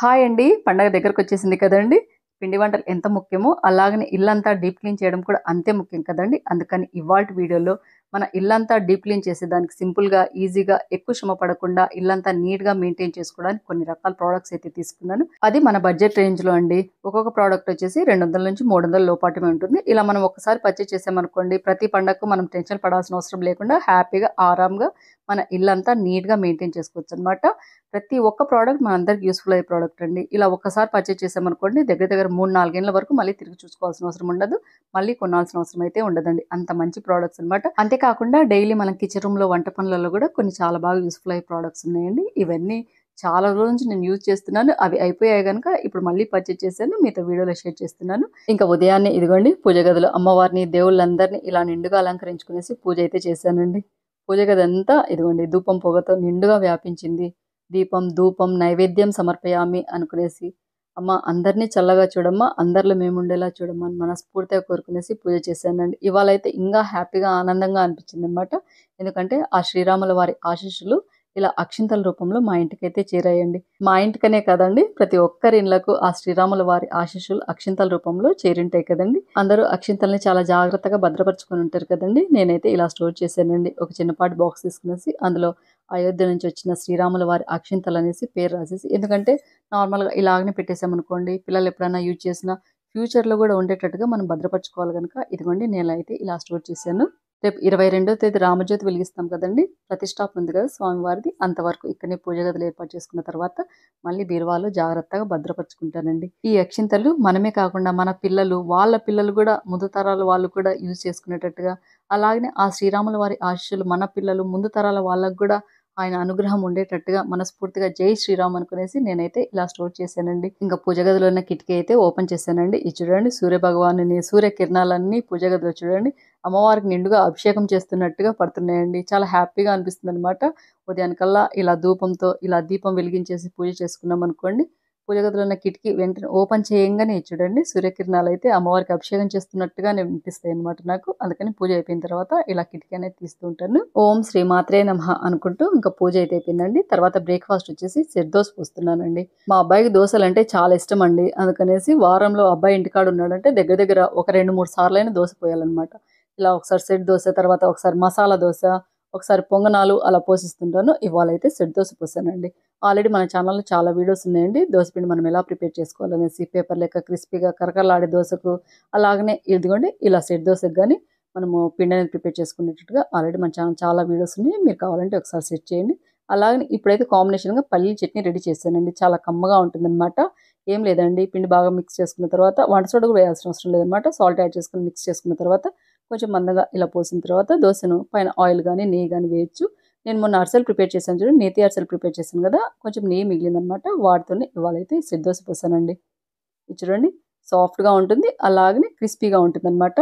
hi అండి పండగ దగ్గరకు వచ్చేసింది కదండి పిండి వంటలు ఎంత ముఖ్యమో అలాగనే ఇల్లంతా డీప్ క్లీన్ చేయడం కూడా అంతే ముఖ్యం కదండి అందుకని ఇవాళ వీడియోలో మన ఇల్లంతా డీప్ క్లీన్ చేసేదానికి సింపుల్గా ఈజీగా ఎక్కువ శ్రమ పడకుండా ఇల్లంతా నీట్గా మెయింటైన్ చేసుకోవడానికి కొన్ని రకాల ప్రోడక్ట్స్ అయితే తీసుకున్నాను అది మన బడ్జెట్ రేంజ్లో అండి ఒక్కొక్క ప్రోడక్ట్ వచ్చేసి రెండు వందల నుంచి మూడు వందల లోపాటమే ఉంటుంది ఇలా మనం ఒకసారి పర్చేస్ చేసామనుకోండి ప్రతి పండగకు మనం టెన్షన్ పడాల్సిన అవసరం లేకుండా హ్యాపీగా ఆరాంగా మన ఇల్లంతా నీట్గా మెయింటైన్ చేసుకోవచ్చు అనమాట ప్రతి ఒక్క ప్రోడక్ట్ మన అందరికి యూస్ఫుల్ అయ్యే ప్రోడక్ట్ అండి ఇలా ఒక్కసారి పర్చేస్ చేసామనుకోండి దగ్గర దగ్గర మూడు నాలుగేళ్ల వరకు మళ్ళీ తిరిగి చూసుకోవాల్సిన అవసరం ఉండదు మళ్ళీ కొనాల్సిన అవసరం అయితే ఉండదండి అంత మంచి ప్రోడక్ట్స్ అనమాట అంతేకాకుండా డైలీ మనం కిచెన్ రూమ్లో వంట పనులలో కూడా కొన్ని చాలా బాగా యూస్ఫుల్ అయ్యే ప్రోడక్ట్స్ ఉన్నాయండి ఇవన్నీ చాలా రోజుల నుంచి నేను యూజ్ చేస్తున్నాను అవి అయిపోయాయి కనుక ఇప్పుడు మళ్ళీ పర్చేస్ చేశాను మీతో వీడియోలో షేర్ చేస్తున్నాను ఇంకా ఉదయాన్నే ఇదిగోండి పూజ గదిలో అమ్మవారిని దేవుళ్ళందరినీ ఇలా నిండుగా అలంకరించుకునేసి పూజ అయితే చేశానండి పూజ గది అంతా ఇదిగోండి ధూపం పొగతో నిండుగా వ్యాపించింది దీపం ధూపం నైవేద్యం సమర్పయామి అనుకునేసి అమ్మ అందరినీ చల్లగా చూడమ్మా అందరిలో మేము ఉండేలా చూడమ్మా అని మనస్ఫూర్తిగా కోరుకునేసి పూజ చేశానండి ఇవాళ అయితే ఇంకా హ్యాపీగా ఆనందంగా అనిపించింది అనమాట ఎందుకంటే ఆ శ్రీరాముల వారి ఆశీస్సులు ఇలా అక్షింతల రూపంలో మా ఇంటికైతే చేరాయండి మా ఇంటికనే కదండి ప్రతి ఒక్కరి ఇళ్లకు ఆ శ్రీరాముల వారి ఆశీస్సులు అక్షింతల రూపంలో చేరింటాయి కదండి అందరూ అక్షింతల్ని చాలా జాగ్రత్తగా భద్రపరుచుకొని ఉంటారు కదండి నేనైతే ఇలా స్టోర్ చేశానండి ఒక చిన్నపాటి బాక్స్ తీసుకునేసి అందులో అయోధ్య నుంచి వచ్చిన శ్రీరాముల వారి అక్షింతలు అనేసి పేరు రాసేసి ఎందుకంటే నార్మల్గా ఇలాగనే పెట్టేసామనుకోండి పిల్లలు ఎప్పుడైనా యూజ్ చేసినా ఫ్యూచర్లో కూడా ఉండేటట్టుగా మనం భద్రపరచుకోవాలి కనుక ఇదిగోండి నేను అయితే ఇలా స్టోర్ చేశాను రేపు ఇరవై రెండో తేదీ రామజ్యోతి వెలిగిస్తాం కదండి ప్రతిష్టాపన ఉంది కదా స్వామివారిది అంతవరకు ఇక్కడనే పూజ గదులు ఏర్పాటు చేసుకున్న తర్వాత మళ్ళీ బీరువాలో జాగ్రత్తగా భద్రపరుచుకుంటానండి ఈ అక్షింతలు మనమే కాకుండా మన పిల్లలు వాళ్ళ పిల్లలు కూడా ముందు తరాల వాళ్ళు కూడా యూజ్ చేసుకునేటట్టుగా అలాగనే ఆ శ్రీరాముల వారి ఆశీస్సులు మన పిల్లలు ముందు తరాల వాళ్ళకు కూడా ఆయన అనుగ్రహం ఉండేటట్టుగా మనస్ఫూర్తిగా జై శ్రీరామ్ అనుకునేసి నేనైతే ఇలా స్టోర్ చేశానండి ఇంకా పూజ గదిలో ఉన్న కిటికీ అయితే ఓపెన్ చేశానండి ఇది చూడండి సూర్య భగవాను సూర్య కిరణాలన్నీ పూజ గదిలో చూడండి అమ్మవారికి నిండుగా అభిషేకం చేస్తున్నట్టుగా పడుతున్నాయండి చాలా హ్యాపీగా అనిపిస్తుంది అనమాట ఉదయానికల్లా ఇలా ధూపంతో ఇలా దీపం వెలిగించేసి పూజ చేసుకున్నాం అనుకోండి పూజ గదిలో ఉన్న కిటికీ వెంటనే ఓపెన్ చేయంగానే చూడండి సూర్యకిరణాలు అయితే అమ్మవారికి అభిషేకం చేస్తున్నట్టుగా వినిపిస్తాయి అనమాట నాకు అందుకని పూజ అయిపోయిన తర్వాత ఇలా కిటికీ అనేది తీస్తూ ఉంటాను ఓం శ్రీ మాత్రే నమః అనుకుంటూ ఇంకా పూజ అయితే అయిపోయిందండి తర్వాత బ్రేక్ఫాస్ట్ వచ్చేసి సెట్ దోశ పోస్తున్నానండి మా అబ్బాయికి దోశలు అంటే చాలా ఇష్టం అండి అందుకనేసి వారంలో అబ్బాయి ఇంటికాడ ఉన్నాడంటే దగ్గర దగ్గర ఒక రెండు మూడు సార్లు అయినా దోశ పోయాలన్నమాట ఇలా ఒకసారి సెట్ దోశ తర్వాత ఒకసారి మసాలా దోశ ఒకసారి పొంగనాలు అలా పోసిస్తుంటాను ఇవాళ అయితే సెట్ దోశ పోసానండి ఆల్రెడీ మన ఛానల్లో చాలా వీడియోస్ ఉన్నాయండి దోశపిండి మనం ఎలా ప్రిపేర్ చేసుకోవాలనేసి పేపర్ లెక్క క్రిస్పీగా కరకరలాడే దోశకు అలాగనే ఇదిగోండి ఇలా సెట్ దోశకు కానీ మనము పిండి అనేది ప్రిపేర్ చేసుకునేటట్టుగా ఆల్రెడీ మన ఛానల్ చాలా వీడియోస్ ఉన్నాయి మీరు కావాలంటే ఒకసారి సెట్ చేయండి అలాగనే ఇప్పుడైతే కాంబినేషన్గా పల్లీ చట్నీ రెడీ చేశానండి చాలా కమ్మగా ఉంటుందన్నమాట ఏం లేదండి పిండి బాగా మిక్స్ చేసుకున్న తర్వాత వంట సోడా కూడా వేయాల్సిన అవసరం లేదనమాట సాల్ట్ యాడ్ చేసుకుని మిక్స్ చేసుకున్న తర్వాత కొంచెం మందగా ఇలా పోసిన తర్వాత దోశను పైన ఆయిల్ కానీ నెయ్యి కానీ వేయచ్చు నేను మొన్న అరిసెలు ప్రిపేర్ చేశాను చూడండి నేతి అరిసెలు ప్రిపేర్ చేశాను కదా కొంచెం నెయ్యి మిగిలిందనమాట వాటితోనే ఇవాళైతే సెట్ దోశ పోసానండి ఇది చూడండి సాఫ్ట్గా ఉంటుంది అలాగనే క్రిస్పీగా ఉంటుంది అనమాట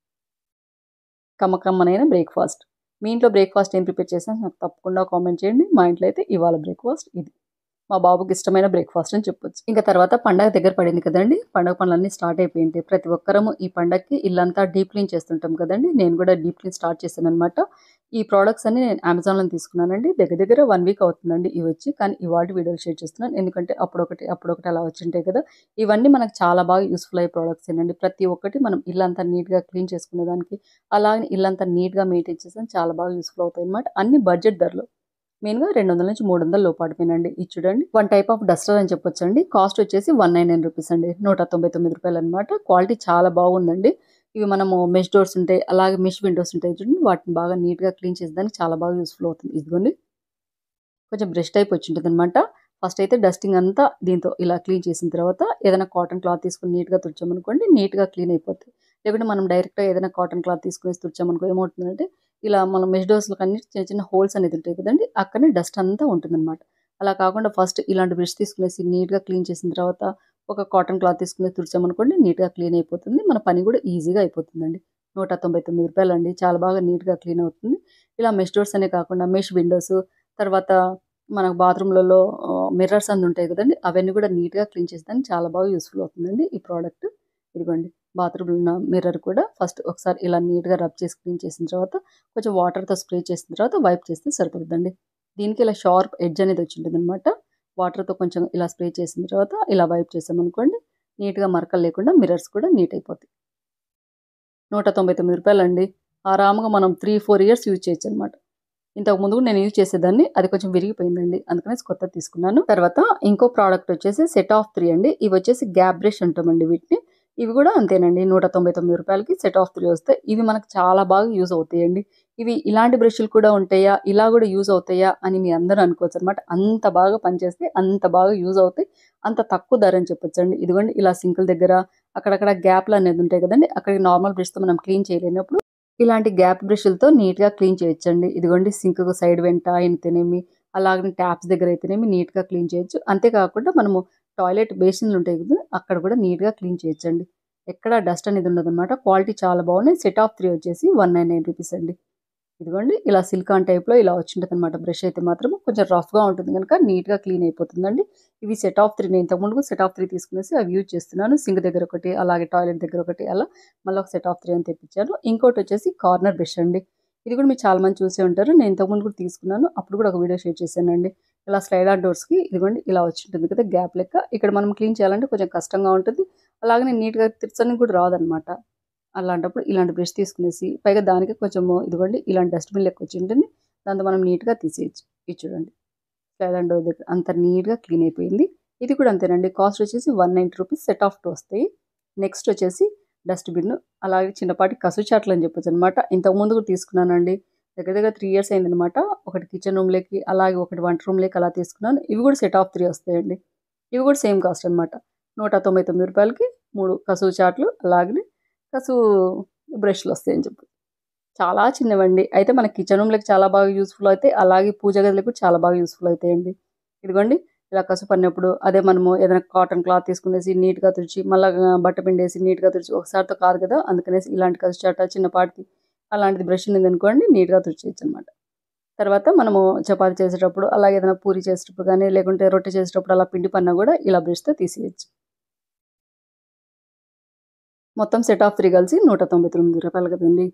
కమ్మకమ్మనైన బ్రేక్ఫాస్ట్ మీ ఇంట్లో బ్రేక్ఫాస్ట్ ఏం ప్రిపేర్ చేశాను నాకు తప్పకుండా కామెంట్ చేయండి మా ఇంట్లో అయితే ఇవాళ బ్రేక్ఫాస్ట్ ఇది మా బాబుకి ఇష్టమైన బ్రేక్ఫాస్ట్ అని చెప్పొచ్చు ఇంకా తర్వాత పండగ దగ్గర పడింది కదండి పండగ పనులన్నీ స్టార్ట్ అయిపోయింటాయి ప్రతి ఒక్కరము ఈ పండగకి ఇల్లంతా డీప్ క్లీన్ చేస్తుంటాం కదండి నేను కూడా డీప్ క్లీన్ స్టార్ట్ చేశాను అనమాట ఈ ప్రోడక్ట్స్ అన్ని నేను అమెజాన్లో తీసుకున్నానండి దగ్గర దగ్గర వన్ వీక్ అవుతుందండి ఇవి వచ్చి కానీ ఇవాళ వీడియోలు షేర్ చేస్తున్నాను ఎందుకంటే అప్పుడొకటి అప్పుడొకటి అలా వచ్చింటాయి కదా ఇవన్నీ మనకు చాలా బాగా యూస్ఫుల్ అయ్యే ప్రోడక్ట్స్ ఏనండి ప్రతి ఒక్కటి మనం ఇల్లంతా నీట్గా క్లీన్ చేసుకునేదానికి అలాగే ఇల్లంతా నీట్గా మెయింటైన్ చేసాను చాలా బాగా యూస్ఫుల్ అవుతాయి అనమాట అన్ని బడ్జెట్ ధరలు మెయిన్గా రెండు వందల నుంచి మూడు వందల లోపాటిపోయినండి ఇది చూడండి వన్ టైప్ ఆఫ్ డస్టర్ అని చెప్పొచ్చు అండి కాస్ట్ వచ్చేసి వన్ నైన్ నైన్ రూపీస్ అండి నూట తొంభై తొమ్మిది రూపాయలు అనమాట క్వాలిటీ చాలా బాగుందండి ఇవి మనము మెష్ డోర్స్ ఉంటాయి అలాగే మెష్ విండోస్ ఉంటాయి చూడండి వాటిని బాగా నీట్గా క్లీన్ చేసేదానికి చాలా బాగా యూస్ఫుల్ అవుతుంది ఇదిగోండి కొంచెం బ్రష్ టైప్ వచ్చి ఉంటుంది అనమాట ఫస్ట్ అయితే డస్టింగ్ అంతా దీంతో ఇలా క్లీన్ చేసిన తర్వాత ఏదైనా కాటన్ క్లాత్ తీసుకుని నీట్గా తుడిచామనుకోండి నీట్గా క్లీన్ అయిపోతుంది లేకుంటే మనం డైరెక్ట్గా ఏదైనా కాటన్ క్లాత్ తీసుకుని తుడిచామనుకో ఏమవుతుందంటే ఇలా మనం మెష్ డోర్స్లకు అన్ని చిన్న చిన్న హోల్స్ అనేది ఉంటాయి కదండి అక్కడనే డస్ట్ అంతా ఉంటుందన్నమాట అలా కాకుండా ఫస్ట్ ఇలాంటి బ్రష్ తీసుకునేసి నీట్గా క్లీన్ చేసిన తర్వాత ఒక కాటన్ క్లాత్ తీసుకుని తుడిచామనుకోండి నీట్గా క్లీన్ అయిపోతుంది మన పని కూడా ఈజీగా అయిపోతుందండి నూట తొంభై తొమ్మిది రూపాయలు అండి చాలా బాగా నీట్గా క్లీన్ అవుతుంది ఇలా మెష్ డోర్స్ అనే కాకుండా మెష్ విండోస్ తర్వాత మనకు బాత్రూమ్లలో మిర్రర్స్ అందు ఉంటాయి కదండి అవన్నీ కూడా నీట్గా క్లీన్ చేసేదానికి చాలా బాగా యూస్ఫుల్ అవుతుందండి ఈ ప్రోడక్ట్ ఇదిగోండి బాత్రూమ్లో ఉన్న మిర్రర్ కూడా ఫస్ట్ ఒకసారి ఇలా నీట్గా రబ్ చేసి క్లీన్ చేసిన తర్వాత కొంచెం వాటర్తో స్ప్రే చేసిన తర్వాత వైప్ చేస్తే సరిపోతుందండి దీనికి ఇలా షార్ప్ ఎడ్జ్ అనేది వచ్చి ఉంటుంది అనమాట వాటర్తో కొంచెం ఇలా స్ప్రే చేసిన తర్వాత ఇలా వైప్ చేసామనుకోండి నీట్గా మరకలు లేకుండా మిర్రర్స్ కూడా నీట్ అయిపోతాయి నూట తొంభై తొమ్మిది రూపాయలండి ఆరాముగా మనం త్రీ ఫోర్ ఇయర్స్ యూజ్ చేయొచ్చు అనమాట ఇంతకు ముందు నేను యూజ్ చేసేదాన్ని అది కొంచెం విరిగిపోయిందండి అందుకనేసి కొత్తది తీసుకున్నాను తర్వాత ఇంకో ప్రోడక్ట్ వచ్చేసి సెట్ ఆఫ్ త్రీ అండి ఇవి వచ్చేసి గ్యాప్ బ్రష్ అంటామండి వీటిని ఇవి కూడా అంతేనండి నూట తొంభై తొమ్మిది రూపాయలకి సెట్ ఆఫ్ త్రీ వస్తాయి ఇవి మనకు చాలా బాగా యూజ్ అవుతాయండి ఇవి ఇలాంటి బ్రష్లు కూడా ఉంటాయా ఇలా కూడా యూజ్ అవుతాయా అని మీ అందరూ అనుకోవచ్చు అనమాట అంత బాగా పనిచేస్తే అంత బాగా యూజ్ అవుతాయి అంత తక్కువ ధర అని చెప్పొచ్చు అండి ఇదిగోండి ఇలా సింకుల దగ్గర అక్కడక్కడ గ్యాప్లు అనేది ఉంటాయి కదండి అక్కడికి నార్మల్ బ్రష్తో మనం క్లీన్ చేయలేనప్పుడు ఇలాంటి గ్యాప్ బ్రష్లతో నీట్గా క్లీన్ చేయొచ్చండి ఇదిగోండి సింక్ సైడ్ వెంట అయితేనేమి అలాగే ట్యాప్స్ దగ్గర అయితేనేమి నీట్గా క్లీన్ చేయొచ్చు అంతేకాకుండా మనము టాయిలెట్ బేసిన్లు ఉంటాయి కదా అక్కడ కూడా నీట్గా క్లీన్ చేయొచ్చండి ఎక్కడ డస్ట్ అనేది ఉండదు అనమాట క్వాలిటీ చాలా బాగున్నాయి సెట్ ఆఫ్ త్రీ వచ్చేసి వన్ నైన్ నైన్ రూపీస్ అండి ఇదిగోండి ఇలా సిలికాన్ టైప్లో ఇలా వచ్చింటుంది అనమాట బ్రష్ అయితే మాత్రం కొంచెం రఫ్గా ఉంటుంది కనుక నీట్గా క్లీన్ అయిపోతుందండి ఇవి సెట్ ఆఫ్ త్రీ నేను ఇంతకుముందు సెట్ ఆఫ్ త్రీ తీసుకునేసి అవి యూజ్ చేస్తున్నాను సింక్ దగ్గర ఒకటి అలాగే టాయిలెట్ దగ్గర ఒకటి అలా మళ్ళీ ఒక సెట్ ఆఫ్ త్రీ అని తెప్పించాను ఇంకోటి వచ్చేసి కార్నర్ బ్రష్ అండి ఇది కూడా మీరు చాలా మంది చూసే ఉంటారు నేను ఇంతకుముందు కూడా తీసుకున్నాను అప్పుడు కూడా ఒక వీడియో షేర్ చేశానండి ఇలా స్లైడ్ ఆన్ డోర్స్కి ఇదిగోండి ఇలా వచ్చి ఉంటుంది కదా గ్యాప్ లెక్క ఇక్కడ మనం క్లీన్ చేయాలంటే కొంచెం కష్టంగా ఉంటుంది అలాగే నీట్గా తిరచడానికి కూడా రాదనమాట అలాంటప్పుడు ఇలాంటి బ్రష్ తీసుకునేసి పైగా దానికి కొంచెము ఇదిగోండి ఇలాంటి డస్ట్బిన్ లెక్క వచ్చి ఉంటుంది దాంతో మనం నీట్గా తీసేయచ్చు ఇది చూడండి స్లైడ్ అండ్ డోర్ దగ్గర అంత నీట్గా క్లీన్ అయిపోయింది ఇది కూడా అంతేనండి కాస్ట్ వచ్చేసి one ninety rupees set of two వస్తాయి నెక్స్ట్ వచ్చేసి డస్ట్బిన్ అలాగే చిన్నపాటి కసు చాట్లు అని చెప్పొచ్చు అనమాట ఇంతకుముందు కూడా తీసుకున్నానండి దగ్గర దగ్గర త్రీ ఇయర్స్ అయిందనమాట ఒకటి కిచెన్ రూమ్లోకి అలాగే ఒకటి వంట రూమ్లోకి అలా తీసుకున్నాను ఇవి కూడా సెట్ ఆఫ్ త్రీ వస్తాయండి ఇవి కూడా సేమ్ కాస్ట్ అనమాట నూట తొంభై తొమ్మిది రూపాయలకి మూడు కసువు చాట్లు అలాగే కసువు బ్రష్లు వస్తాయని చెప్పి చాలా చిన్నవండి అయితే మన కిచెన్ రూమ్లోకి చాలా బాగా యూస్ఫుల్ అవుతాయి అలాగే పూజ గదిలకు కూడా చాలా బాగా యూస్ఫుల్ అవుతాయండి ఇదిగోండి ఇలా కసుపు పడినప్పుడు అదే మనము ఏదైనా కాటన్ క్లాత్ తీసుకునేసి నీట్గా తుడిచి మళ్ళీ బట్ట పిండేసి నీట్గా తుడిచి ఒకసారితో కాదు కదా అందుకనేసి ఇలాంటి కసు చాట చిన్నపాటిది అలాంటిది బ్రష్ ఉంది అనుకోండి నీట్గా తుడిచేయచ్చు అనమాట తర్వాత మనము చపాతి చేసేటప్పుడు అలాగే ఏదైనా పూరి చేసేటప్పుడు కానీ లేకుంటే రొట్టె చేసేటప్పుడు అలా పిండి పన్నా కూడా ఇలా బ్రష్తో తీసేయచ్చు మొత్తం సెట్ ఆఫ్ త్రీ కలిసి నూట తొంభై తొమ్మిది రూపాయలు కదండి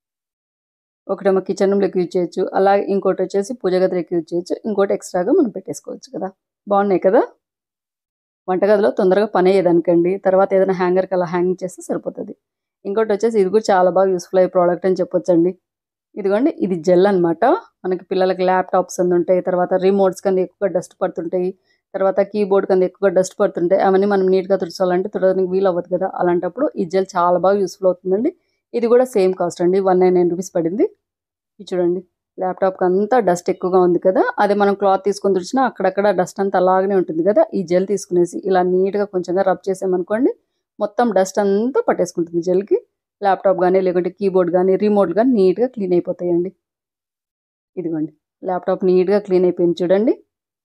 ఒకటేమో కిచెన్ రూమ్లోకి యూజ్ చేయొచ్చు అలాగే ఇంకోటి వచ్చేసి పూజ గదిలోకి యూజ్ చేయొచ్చు ఇంకోటి ఎక్స్ట్రాగా మనం పెట్టేసుకోవచ్చు కదా బాగున్నాయి కదా వంటగదిలో తొందరగా పని అయ్యేదానికండి తర్వాత ఏదైనా హ్యాంగర్కి అలా హ్యాంగింగ్ చేస్తే సరిపోతుంది ఇంకోటి వచ్చేసి ఇది కూడా చాలా బాగా యూస్ఫుల్ అయ్యే ప్రోడక్ట్ అని చెప్పొచ్చండి ఇదిగోండి ఇది జెల్ అనమాట మనకి పిల్లలకి ల్యాప్టాప్స్ అని ఉంటాయి తర్వాత రిమోట్స్ కింద ఎక్కువగా డస్ట్ పడుతుంటాయి తర్వాత కీబోర్డ్ కింద ఎక్కువగా డస్ట్ పడుతుంటాయి అవన్నీ మనం నీట్గా తుడచాలంటే తుడడానికి వీలు అవ్వదు కదా అలాంటప్పుడు ఈ జెల్ చాలా బాగా యూస్ఫుల్ అవుతుందండి ఇది కూడా సేమ్ కాస్ట్ అండి వన్ నైన్ నైన్ రూపీస్ పడింది ఇది చూడండి ల్యాప్టాప్కి అంతా డస్ట్ ఎక్కువగా ఉంది కదా అదే మనం క్లాత్ తీసుకొని తుడిచినా అక్కడక్కడ డస్ట్ అంతా అలాగనే ఉంటుంది కదా ఈ జెల్ తీసుకునేసి ఇలా నీట్గా కొంచెంగా రబ్ చేసామనుకోండి మొత్తం డస్ట్ అంతా పట్టేసుకుంటుంది జెల్కి ల్యాప్టాప్ కానీ లేకుంటే కీబోర్డ్ కానీ రిమోట్ కానీ నీట్గా క్లీన్ అయిపోతాయండి ఇదిగోండి ల్యాప్టాప్ నీట్గా క్లీన్ అయిపోయింది చూడండి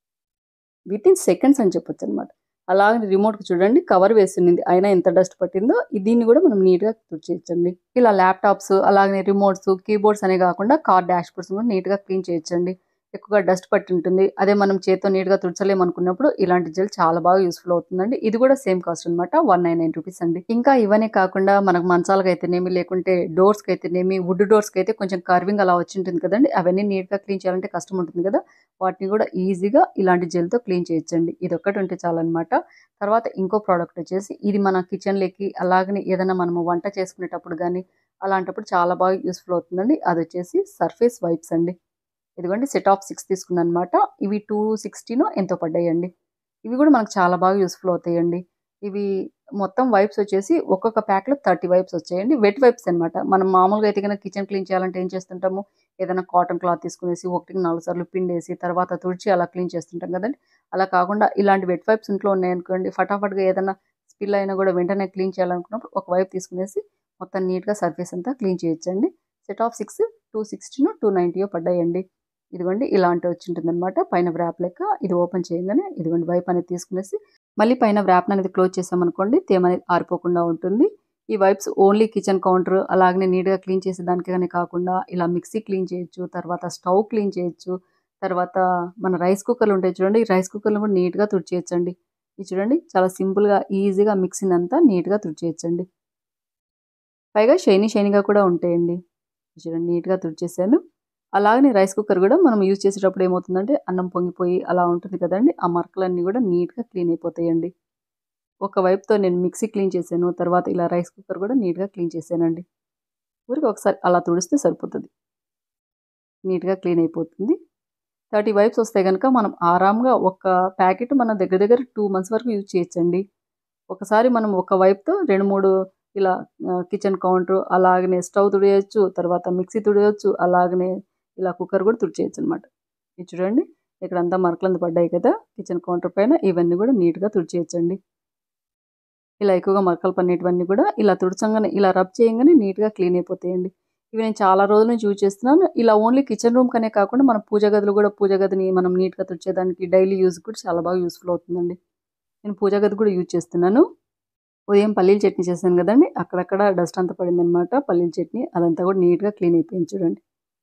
విత్ ఇన్ సెకండ్స్ అని చెప్పొచ్చు అనమాట అలాగే రిమోట్కి చూడండి కవర్ వేసింది అయినా ఎంత డస్ట్ పట్టిందో దీన్ని కూడా మనం నీట్గా తుడిచేయచ్చండి ఇలా ల్యాప్టాప్స్ అలాగే రిమోట్స్ కీబోర్డ్స్ అనే కాకుండా కార్ డాష్ బోర్డ్స్ కూడా నీట్గా క్లీన్ చేయొచ్చండి ఎక్కువగా డస్ట్ పట్టి ఉంటుంది అదే మనం చేత్తో నీట్గా తుడచలేము అనుకున్నప్పుడు ఇలాంటి జెల్ చాలా బాగా యూస్ఫుల్ అవుతుందండి ఇది కూడా సేమ్ కాస్ట్ అనమాట వన్ నైన్ నైన్ రూపీస్ అండి ఇంకా ఇవన్నీ కాకుండా మనకు మంచాలకు అయితేనేమి లేకుంటే డోర్స్కి అయితేనేమి వుడ్ డోర్స్కి అయితే కొంచెం కర్వింగ్ అలా వచ్చి ఉంటుంది కదండి అవన్నీ నీట్గా క్లీన్ చేయాలంటే కష్టం ఉంటుంది కదా వాటిని కూడా ఈజీగా ఇలాంటి జెల్తో క్లీన్ చేయొచ్చండి ఇది ఒక్కటి ఉంటే చాలన్నమాట తర్వాత ఇంకో ప్రోడక్ట్ వచ్చేసి ఇది మన కిచెన్లోకి అలాగనే ఏదైనా మనము వంట చేసుకునేటప్పుడు కానీ అలాంటప్పుడు చాలా బాగా యూస్ఫుల్ అవుతుందండి అది వచ్చేసి సర్ఫేస్ వైప్స్ అండి ఇదిగోండి సెట్ ఆఫ్ సిక్స్ తీసుకున్నాను అనమాట ఇవి టూ సిక్స్టీనో ఎంతో పడ్డాయండి ఇవి కూడా మనకు చాలా బాగా యూస్ఫుల్ అవుతాయండి ఇవి మొత్తం వైప్స్ వచ్చేసి ఒక్కొక్క ప్యాక్లో థర్టీ వైప్స్ వచ్చాయండి వెట్ వైప్స్ అనమాట మనం మామూలుగా అయితే కనుక కిచెన్ క్లీన్ చేయాలంటే ఏం చేస్తుంటాము ఏదైనా కాటన్ క్లాత్ తీసుకునేసి ఒకటికి నాలుగు సార్లు పిండేసి తర్వాత తుడిచి అలా క్లీన్ చేస్తుంటాం కదండి అలా కాకుండా ఇలాంటి వెట్ వైప్స్ ఇంట్లో ఉన్నాయనుకోండి ఫటాఫట్గా ఏదైనా స్పిల్ అయినా కూడా వెంటనే క్లీన్ చేయాలనుకున్నప్పుడు ఒక వైప్ తీసుకునేసి మొత్తం నీట్గా సర్ఫేస్ అంతా క్లీన్ చేయొచ్చండి set of six two sixteen two నైంటీయో పడ్డాయండి ఇదిగోండి ఇలాంటి వచ్చి ఉంటుంది అనమాట పైన వ్రాప్ లెక్క ఇది ఓపెన్ చేయగానే ఇదిగోండి వైప్ అనేది తీసుకునేసి మళ్ళీ పైన వ్రాప్ అనేది క్లోజ్ చేసామనుకోండి తేమ అనేది ఆరిపోకుండా ఉంటుంది ఈ వైప్స్ ఓన్లీ కిచెన్ కౌంటర్ అలాగనే నీట్గా క్లీన్ చేసేదానికి కానీ కాకుండా ఇలా మిక్సీ క్లీన్ చేయొచ్చు తర్వాత స్టవ్ క్లీన్ చేయొచ్చు తర్వాత మన రైస్ కుక్కర్లు ఉంటాయి చూడండి ఈ రైస్ కుక్కర్లు కూడా నీట్గా తుడిచేయచ్చండి ఇది చూడండి చాలా సింపుల్గా ఈజీగా మిక్సీని అంతా నీట్గా తుడిచేయచ్చండి పైగా షైనీ షైనీగా కూడా ఉంటాయండి చూడండి నీట్గా తుడిచేసాను అలాగనే రైస్ కుక్కర్ కూడా మనం యూజ్ చేసేటప్పుడు ఏమవుతుందంటే అన్నం పొంగిపోయి అలా ఉంటుంది కదండి ఆ మరకలన్నీ కూడా నీట్గా క్లీన్ అయిపోతాయండి ఒక వైపుతో నేను మిక్సీ క్లీన్ చేశాను తర్వాత ఇలా రైస్ కుక్కర్ కూడా నీట్గా క్లీన్ చేశానండి ఊరికి ఒకసారి అలా తుడిస్తే సరిపోతుంది నీట్గా క్లీన్ అయిపోతుంది థర్టీ వైప్స్ వస్తే కనుక మనం ఆరాంగా ఒక ప్యాకెట్ మన దగ్గర దగ్గర టూ మంత్స్ వరకు యూజ్ చేయొచ్చండి ఒకసారి మనం ఒక వైపుతో రెండు మూడు ఇలా కిచెన్ కౌంటర్ అలాగనే స్టవ్ తుడియచ్చు తర్వాత మిక్సీ తుడియచ్చు అలాగనే ఇలా కుక్కర్ కూడా తుడిచేయచ్చు అనమాట ఇది చూడండి ఇక్కడ అంతా మరకలందు పడ్డాయి కదా కిచెన్ కౌంటర్ పైన ఇవన్నీ కూడా నీట్గా తుడిచేయచ్చండి ఇలా ఎక్కువగా మరకలు పన్నేటివన్నీ కూడా ఇలా తుడచంగానే ఇలా రబ్ చేయగానే నీట్గా క్లీన్ అయిపోతాయండి ఇవి నేను చాలా రోజుల నుంచి యూజ్ చేస్తున్నాను ఇలా ఓన్లీ కిచెన్ రూమ్ కనే కాకుండా మనం పూజ గదులు కూడా పూజ గదిని మనం నీట్గా తుడిచేదానికి డైలీ యూజ్ కూడా చాలా బాగా యూస్ఫుల్ అవుతుందండి నేను పూజ గది కూడా యూజ్ చేస్తున్నాను ఉదయం పల్లీల చట్నీ చేశాను కదండి అక్కడక్కడ డస్ట్ అంతా పడింది అనమాట పల్లీల చట్నీ అదంతా కూడా నీట్గా క్లీన్ అయిపోయింది చూడండి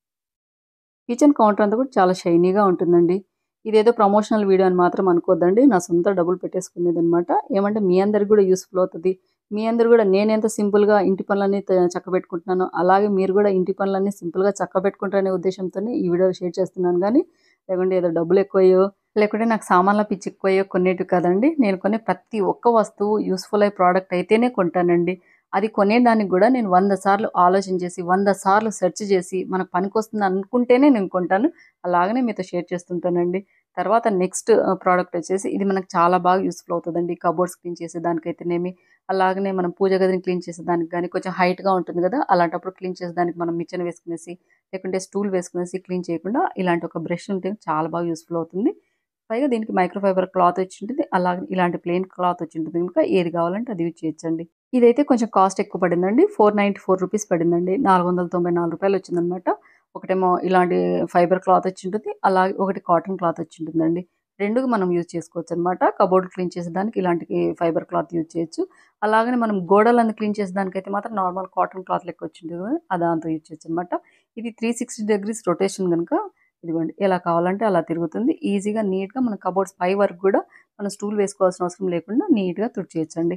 కిచెన్ కౌంటర్ అంతా కూడా చాలా షైనీగా ఉంటుందండి ఇదేదో ప్రమోషనల్ వీడియో అని మాత్రం అనుకోద్దండి నా సొంత డబ్బులు పెట్టేసుకునేది అనమాట ఏమంటే మీ అందరికి కూడా యూస్ఫుల్ అవుతుంది మీ అందరు కూడా నేను ఎంత సింపుల్గా ఇంటి పనులన్నీ చక్క పెట్టుకుంటున్నానో అలాగే మీరు కూడా ఇంటి పనులన్నీ సింపుల్గా చక్క పెట్టుకుంటారనే ఉద్దేశంతోనే ఈ వీడియో షేర్ చేస్తున్నాను కానీ లేకుంటే ఏదో డబ్బులు ఎక్కువయ్యో లేకుంటే నాకు సామాన్ల పిచ్చి ఎక్కువయ్యో కొనేటివి కదండి నేను కొనే ప్రతి ఒక్క వస్తువు యూస్ఫుల్ అయ్యే ప్రోడక్ట్ అయితేనే కొంటానండి అది కొనేదానికి కూడా నేను వంద సార్లు ఆలోచన చేసి వంద సార్లు సెర్చ్ చేసి మనకు పనికొస్తుంది అనుకుంటేనే నేను కొంటాను అలాగనే మీతో షేర్ చేస్తుంటానండి తర్వాత నెక్స్ట్ ప్రోడక్ట్ వచ్చేసి ఇది మనకు చాలా బాగా యూస్ఫుల్ అవుతుందండి కబోర్డ్స్ క్లీన్ చేసే దానికైతేనేమి అలాగనే మనం పూజ గదిని క్లీన్ చేసేదానికి కానీ కొంచెం హైట్గా ఉంటుంది కదా అలాంటప్పుడు క్లీన్ చేసేదానికి మనం మిచ్చన్ వేసుకునేసి లేకుంటే స్టూల్ వేసుకునేసి క్లీన్ చేయకుండా ఇలాంటి ఒక బ్రష్ ఉంటే చాలా బాగా యూస్ఫుల్ అవుతుంది పైగా దీనికి మైక్రోఫైబర్ క్లాత్ వచ్చి ఉంటుంది అలాగే ఇలాంటి ప్లెయిన్ క్లాత్ వచ్చి ఉంటుంది కనుక ఏది కావాలంటే అది యూజ్ చేయొచ్చండి ఇదైతే కొంచెం కాస్ట్ ఎక్కువ పడిందండి ఫోర్ నైంటీ ఫోర్ రూపీస్ పడిందండి నాలుగు వందల తొంభై నాలుగు రూపాయలు వచ్చిందనమాట ఒకటేమో ఇలాంటి ఫైబర్ క్లాత్ వచ్చి ఉంటుంది అలాగే ఒకటి కాటన్ క్లాత్ వచ్చి ఉంటుందండి రెండు మనం యూజ్ చేసుకోవచ్చు అనమాట కబోర్డ్ క్లీన్ చేసేదానికి ఇలాంటి ఫైబర్ క్లాత్ యూజ్ చేయొచ్చు అలాగనే మనం గోడలను క్లీన్ చేసేదానికి అయితే మాత్రం నార్మల్ కాటన్ క్లాత్ లెక్క వచ్చింది కదా అదంతా యూజ్ చేయొచ్చు అనమాట ఇది త్రీ సిక్స్టీ డిగ్రీస్ రొటేషన్ కనుక ఇదిగోండి ఎలా కావాలంటే అలా తిరుగుతుంది ఈజీగా నీట్గా మన కబోర్డ్స్ పై వరకు కూడా మనం స్టూల్ వేసుకోవాల్సిన అవసరం లేకుండా నీట్గా తుడిచేయచ్చండి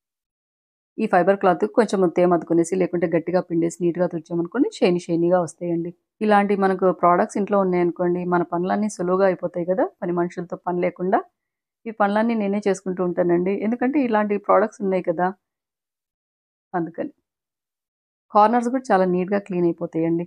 ఈ ఫైబర్ క్లాత్ కొంచెం తేమ అద్దుకునేసి లేకుంటే గట్టిగా పిండేసి నీట్గా తుడిచామనుకోండి షైనీ షైనీగా వస్తాయండి ఇలాంటి మనకు ప్రోడక్ట్స్ ఇంట్లో ఉన్నాయనుకోండి మన పనులన్నీ సులువుగా అయిపోతాయి కదా పని మనుషులతో పని లేకుండా ఈ పనులన్నీ నేనే చేసుకుంటూ ఉంటానండి ఎందుకంటే ఇలాంటి ప్రోడక్ట్స్ ఉన్నాయి కదా అందుకని కార్నర్స్ కూడా చాలా నీట్గా క్లీన్ అయిపోతాయండి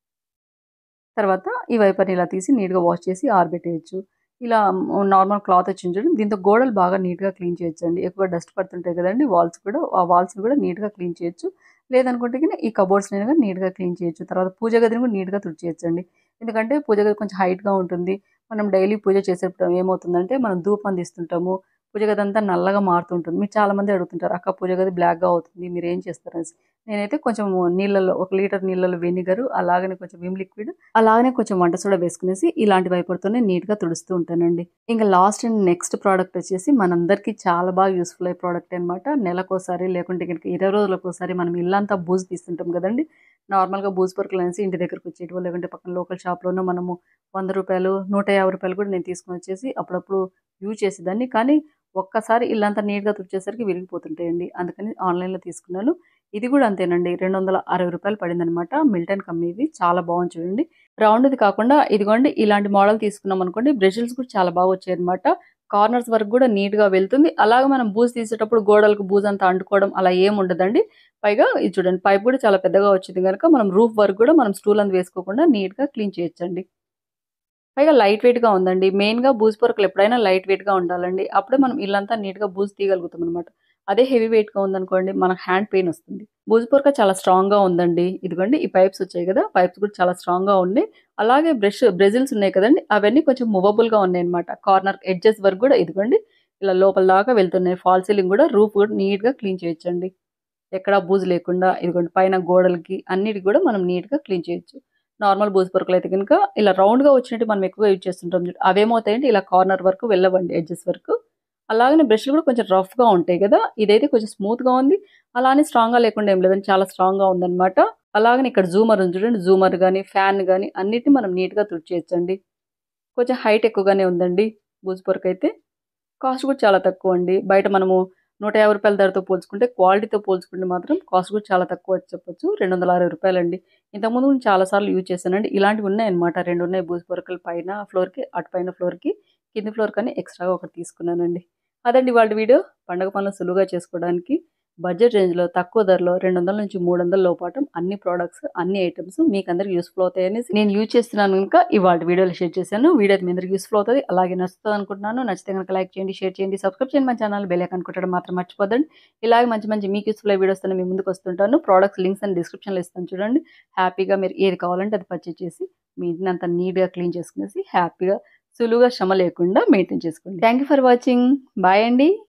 తర్వాత ఈ వైపర్ని ఇలా తీసి నీట్గా వాష్ చేసి ఆరబెట్టేయచ్చు ఇలా నార్మల్ క్లాత్ వచ్చింది చూడండి దీంతో గోడలు బాగా నీట్గా క్లీన్ చేయొచ్చు అండి ఎక్కువ డస్ట్ పడుతుంటాయి కదండి వాల్స్ కూడా ఆ వాల్స్ని కూడా నీట్గా క్లీన్ చేయొచ్చు లేదనుకుంటే కింద ఈ కబోర్డ్స్ని కూడా నీట్గా క్లీన్ చేయొచ్చు తర్వాత పూజ గదిని కూడా నీట్గా తుడిచేయచ్చు అండి ఎందుకంటే పూజ గది కొంచెం హైట్గా ఉంటుంది మనం డైలీ పూజ చేసేటప్పుడు ఏమవుతుందంటే మనం ధూపం తీస్తుంటాము పూజ గది అంతా నల్లగా మారుతుంటుంది మీరు చాలామంది అడుగుతుంటారు అక్క పూజ గది బ్లాక్గా అవుతుంది మీరు ఏం చేస్తారు అనేసి నేనైతే కొంచెం నీళ్ళలో ఒక లీటర్ నీళ్ళలో వెనిగరు అలాగనే కొంచెం విమ్ లిక్విడ్ అలాగనే కొంచెం వంట సోడా వేసుకునేసి ఇలాంటి వైపర్తోనే నీట్గా తుడుస్తూ ఉంటానండి ఇంకా లాస్ట్ అండ్ నెక్స్ట్ ప్రోడక్ట్ వచ్చేసి మనందరికీ చాలా బాగా యూస్ఫుల్ అయ్యే ప్రోడక్ట్ అనమాట నెలకోసారి లేకుంటే కనుక ఇరవై రోజులకోసారి మనం ఇల్లంతా బూజు తీస్తుంటాం కదండి నార్మల్గా బూజు పరుకులు అనేసి ఇంటి దగ్గరకు వచ్చేటివో లేకుంటే పక్కన లోకల్ షాప్లోనో మనము వంద రూపాయలు నూట యాభై రూపాయలు కూడా నేను తీసుకొని వచ్చేసి అప్పుడప్పుడు యూజ్ చేసేదాన్ని కానీ ఒక్కసారి ఇల్లంతా నీట్గా తుడిచేసరికి విరిగిపోతుంటాయండి అందుకని ఆన్లైన్లో తీసుకున్నాను ఇది కూడా అంతేనండి రెండు వందల అరవై రూపాయలు పడిందనమాట మిల్టన్ కంపెనీది చాలా బాగుంది చూడండి రౌండ్ది కాకుండా ఇదిగోండి ఇలాంటి మోడల్ తీసుకున్నాం అనుకోండి బ్రషెస్ కూడా చాలా బాగా వచ్చాయి అనమాట కార్నర్స్ వరకు కూడా నీట్గా వెళ్తుంది అలాగే మనం బూజు తీసేటప్పుడు గోడలకు బూజు అంతా అంటుకోవడం అలా ఏం ఉండదండి పైగా ఇది చూడండి పైప్ కూడా చాలా పెద్దగా వచ్చింది కనుక మనం రూఫ్ వరకు కూడా మనం స్టూల్ అందు వేసుకోకుండా నీట్గా క్లీన్ చేయొచ్చండి పైగా లైట్ వెయిట్గా ఉందండి మెయిన్గా బూజు పొరకలు ఎప్పుడైనా లైట్ వెయిట్గా ఉండాలండి అప్పుడే మనం ఇల్లంతా నీట్గా బూజు తీయగలుగుతాం అనమాట అదే హెవీ వెయిట్గా ఉందనుకోండి మనకు హ్యాండ్ పెయిన్ వస్తుంది బూజు పొరక చాలా స్ట్రాంగ్గా ఉందండి ఇదిగోండి ఈ పైప్స్ వచ్చాయి కదా పైప్స్ కూడా చాలా స్ట్రాంగ్గా ఉన్నాయి అలాగే బ్రష్ బ్రెజిల్స్ ఉన్నాయి కదండి అవన్నీ కొంచెం మూవబుల్గా ఉన్నాయి అనమాట కార్నర్ ఎడ్జెస్ వరకు కూడా ఇదిగోండి ఇలా లోపల దాకా వెళ్తున్నాయి ఫాల్ సీలింగ్ కూడా రూఫ్ కూడా నీట్గా క్లీన్ చేయొచ్చండి ఎక్కడా బూజు లేకుండా ఇదిగోండి పైన గోడలకి అన్నిటికి కూడా మనం నీట్గా క్లీన్ చేయొచ్చు నార్మల్ బూజు పొరకలు అయితే కనుక ఇలా రౌండ్గా వచ్చినట్టు మనం ఎక్కువగా యూజ్ చేస్తుంటాం చూడు అవేమవుతాయంటే ఇలా కార్నర్ వరకు వెళ్ళవండి ఎడ్జెస్ వరకు అలాగనే బ్రష్లు కూడా కొంచెం రఫ్గా ఉంటాయి కదా ఇదైతే కొంచెం స్మూత్గా ఉంది అలానే స్ట్రాంగ్గా లేకుండా ఏం లేదండి చాలా స్ట్రాంగ్గా ఉందన్నమాట అలాగనే ఇక్కడ జూమర్ ఉంది చూడండి జూమర్ కానీ ఫ్యాన్ కానీ అన్నిటిని మనం నీట్గా తుడిచేయచ్చండి కొంచెం హైట్ ఎక్కువగానే ఉందండి బూజు పొరక అయితే కాస్ట్ కూడా చాలా తక్కువ అండి బయట మనము నూట యాభై రూపాయల ధరతో పోల్చుకుంటే క్వాలిటీతో పోల్చుకుంటే మాత్రం కాస్ట్ కూడా చాలా తక్కువ వచ్చి చెప్పొచ్చు రెండు వందల అరవై రూపాయలండి ఇంతకుముందు నేను చాలాసార్లు యూజ్ చేశానండి ఇలాంటివి ఉన్నాయన్నమాట రెండు ఉన్నాయి బూస్ పొరకలు పైన ఫ్లోర్కి అటు పైన ఫ్లోర్కి కింది ఫ్లోర్ కానీ ఎక్స్ట్రాగా ఒకటి తీసుకున్నానండి అదండి వాళ్ళ వీడియో పండగ పనులు సులువుగా చేసుకోవడానికి బడ్జెట్ రేంజ్లో తక్కువ ధరలో రెండు వందల నుంచి మూడు వందల లోపాటం అన్ని ప్రోడక్ట్స్ అన్ని ఐటమ్స్ మీకు అందరికి యూస్ఫుల్ అవుతాయని నేను యూజ్ చేస్తున్నాను కనుక ఇవాళ వీడియోలో షేర్ చేశాను వీడియో అయితే మీ అందరికి యూస్ఫుల్ అవుతుంది అలాగే నచ్చుతుంది అనుకుంటున్నాను నచ్చితే కనుక లైక్ చేయండి షేర్ చేయండి సబ్స్క్రైబ్ చేయండి మన ఛానల్ బెల్ ఐకాన్ కొట్టడం మాత్రం మర్చిపోదండి ఇలాగే మంచి మంచి మీకు యూస్ఫుల్ వీడియోస్ మీ ముందుకు వస్తుంటాను ప్రోడక్ట్స్ లింక్స్ అని డిస్క్రిప్షన్లో ఇస్తాను చూడండి హ్యాపీగా మీరు ఏది కావాలంటే అది పర్చేజ్ చేసి మీ ఇంటిని అంతా నీట్గా క్లీన్ చేసుకునేసి హ్యాపీగా సులువుగా శ్రమ లేకుండా మెయింటైన్ చేసుకోండి thank you for watching bye అండి